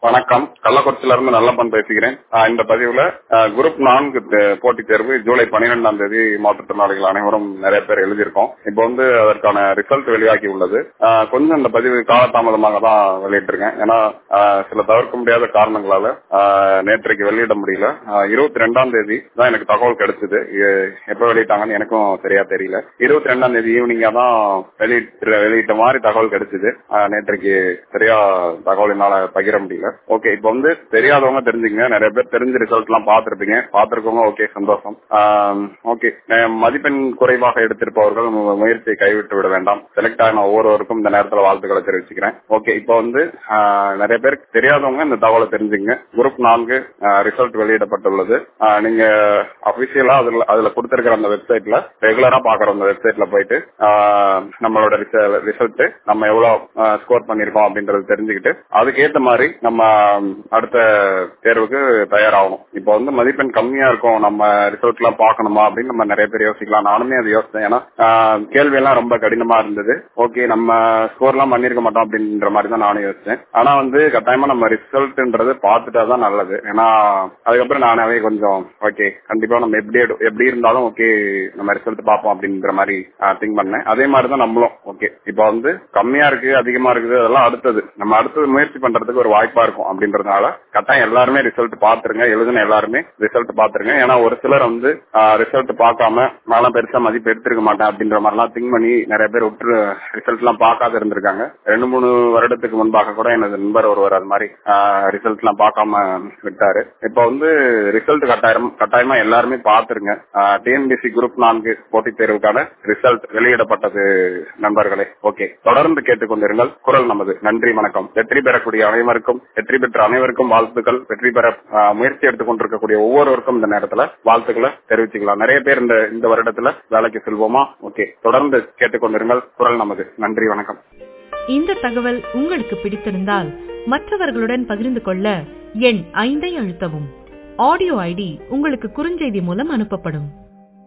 வணக்கம் கள்ளக்குறிச்சியில இருந்து நல்லப்பன் பேசுகிறேன் ஆஹ் இந்த பதிவுல ஆஹ் குரூப் நான்கு தே- போட்டித் தேர்வு ஜூலை பன்னிரெண்டாம் தேதி மாற்றுத்திறனாளிகள் அனைவரும் நிறைய பேர் எழுதியிருக்கோம் இப்போ வந்து அதற்கான ரிசல்ட் வெளியாகி உள்ளது ஆஹ் கொஞ்சம் இந்த பதிவு காலதாமதமாக தான் வெளியிட்டிருக்கேன் ஏன்னா ஆஹ் சில தவிர்க்க முடியாத காரணங்களால ஆஹ் நேற்றைக்கு வெளியிட முடியல இருபத்தி ரெண்டாம் தேதி தான் எனக்கு தகவல் கிடைச்சது எ- எப்ப வெளியிட்டாங்கன்னு எனக்கும் சரியா தெரியல இருபத்தி ரெண்டாம் தேதி ஈவினிங்கா தான் வெளியிட்டு வெளியிட்ட மாதிரி தகவல் கிடைச்சது ஆஹ் நேற்றைக்கு சரியா தகவல் என்னால பகிர முடியல ஓகே இப்போ வந்து தெரியாதவங்க தெரிஞ்சுங்க நிறைய பேர் தெரிஞ்ச ரிசல்ட் எல்லாம் பார்த்திருப்பீங்க பார்த்திருக்கவங்க ஓகே சந்தோஷம் ஓகே மதிப்பெண் குறைவாக எடுத்திருப்பவர்கள் மு- முயற்சியை கைவிட்டு விட வேண்டாம் செலக்ட் ஆன ஒவ்வொருவருக்கும் இந்த நேரத்தில் வாழ்த்துக்களை தெரிவிச்சுக்கிறேன் ஓகே இப்போ வந்து ஆஹ், நிறைய பேர் தெரியாதவங்க இந்த தகவலை தெரிஞ்சுங்க குரூப் நான்கு ரிசல்ட் வெளியிடப்பட்டுள்ளது ஆஹ், நீங்க அபிஷியலா அதுல அதுல கொடுத்திருக்கிற அந்த வெப்சைட்ல ரெகுலரா பாக்குற அந்த வெப்சைட்ல போயிட்டு ஆஹ், நம்மளோட ரிசல்ட் நம்ம எவ்வளவு ஸ்கோர் பண்ணிருக்கோம் அப்படின்றது தெரிஞ்சுக்கிட்டு அதுக்கேத்த மாதிரி நம்ம அடுத்த தேர்வுக்கு தயாராகணும் இப்போ வந்து மதிப்பெண் கம்மியா இருக்கும் நம்ம ரிசல்ட் எல்லாம் பார்க்கணுமா அப்படின்னு நம்ம நிறைய பேர் யோசிக்கலாம் நானுமே அது யோசிச்சேன் ஏன்னா ஆஹ், கேள்வி எல்லாம் ரொம்ப கடினமா இருந்தது ஓகே நம்ம ஸ்கோர் எல்லாம் பண்ணிருக்க மாட்டோம் அப்படின்ற மாதிரி தான் நானும் யோசிச்சேன் ஆனா வந்து கட்டாயமா நம்ம ரிசல்ட்ன்றது பார்த்துட்டா தான் நல்லது ஏன்னா அதுக்கப்புறம் நானாவே கொஞ்சம் ஓகே கண்டிப்பா நம்ம எப்படி எடு- எப்படி இருந்தாலும் ஓகே நம்ம ரிசல்ட் பார்ப்போம் அப்படின்ற மாதிரி திங்க் பண்ணேன் அதே மாதிரி தான் நம்மளும் ஓகே இப்போ வந்து கம்மியா இருக்கு அதிகமா இருக்குது அதெல்லாம் அடுத்தது நம்ம அடுத்தது முயற்சி பண்றதுக்கு ஒரு வாய்ப்பா இருக்கும் அப்படின்றதுனால கட்டாயம் எல்லாருமே ரிசல்ட் பாத்துருங்க எழுதுன எல்லாருமே ரிசல்ட் பாத்துருங்க ஏன்னா ஒரு சிலர் வந்து ரிசல்ட் பார்க்காம நான்லாம் பெருசா மதிப்பு எடுத்திருக்க மாட்டேன் அப்படின்ற மாதிரிலாம் திங்க் பண்ணி நிறைய பேர் விட்டு ரிசல்ட் எல்லாம் பார்க்காத இருந்திருக்காங்க ரெண்டு மூணு வருடத்துக்கு முன்பாக கூட எனது நண்பர் ஒருவர் அது மாதிரி ரிசல்ட் எல்லாம் பார்க்காம விட்டாரு இப்போ வந்து ரிசல்ட் கட்டாயம் கட்டாயமா எல்லாருமே பாத்துருங்க டிஎன்பிசி குரூப் நான்கு போட்டித் தேர்வுக்கான ரிசல்ட் வெளியிடப்பட்டது நண்பர்களே ஓகே தொடர்ந்து கேட்டுக்கொண்டிருங்கள் குரல் நமது நன்றி வணக்கம் வெற்றி பெறக்கூடிய அனைவருக்கும் வெற்றி பெற்ற அனைவருக்கும் வாழ்த்துக்கள் வெற்றி பெற ஆஹ், முயற்சி எடுத்துக் கொண்டிருக்கக்கூடிய ஒவ்வொருவருக்கும் இந்த நேரத்துல வாழ்த்துக்களை தெரிவிச்சுக்கலாம் நிறைய பேர் இந்த இந்த வருடத்துல வேலைக்கு செல்வோமா ஓகே தொடர்ந்து கேட்டுக்கொண்டிருங்கள் குரல் நமது நன்றி வணக்கம் இந்த தகவல் உங்களுக்கு பிடித்திருந்தால் மற்றவர்களுடன் பகிர்ந்து கொள்ள எண் ஐந்தை அழுத்தவும் ஆடியோ ஐடி உங்களுக்கு குறுஞ்செய்தி மூலம் அனுப்பப்படும்